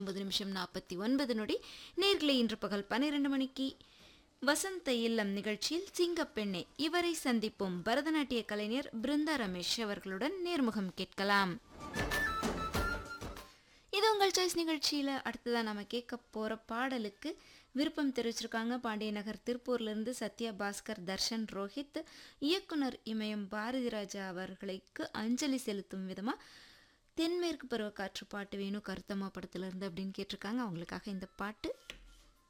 ஒன்பது நிமிஷம் நாற்பத்தி ஒன்பது நொடி நேர்களை இன்று பகல் பன்னிரண்டு மணிக்கு வசந்த இல்லம் நிகழ்ச்சியில் சிங்கப்பெண்ணே இவரை சந்திப்போம் பரதநாட்டிய கலைஞர் பிருந்தா ரமேஷ் அவர்களுடன் நேர்முகம் கேட்கலாம் இது உங்கள் சாய்ஸ் நிகழ்ச்சியில் அடுத்ததாக நம்ம கேட்க போகிற பாடலுக்கு விருப்பம் தெரிவிச்சிருக்காங்க பாண்டிய நகர் திருப்பூர்லேருந்து சத்யா பாஸ்கர் தர்ஷன் ரோஹித் இயக்குனர் இமயம் பாரதி ராஜா அவர்களுக்கு அஞ்சலி செலுத்தும் விதமாக தென்மேற்கு பருவ காற்று பாட்டு வேணும் கருத்தம்மா படத்துல இருந்து அப்படின்னு கேட்டிருக்காங்க அவங்களுக்காக இந்த பாட்டு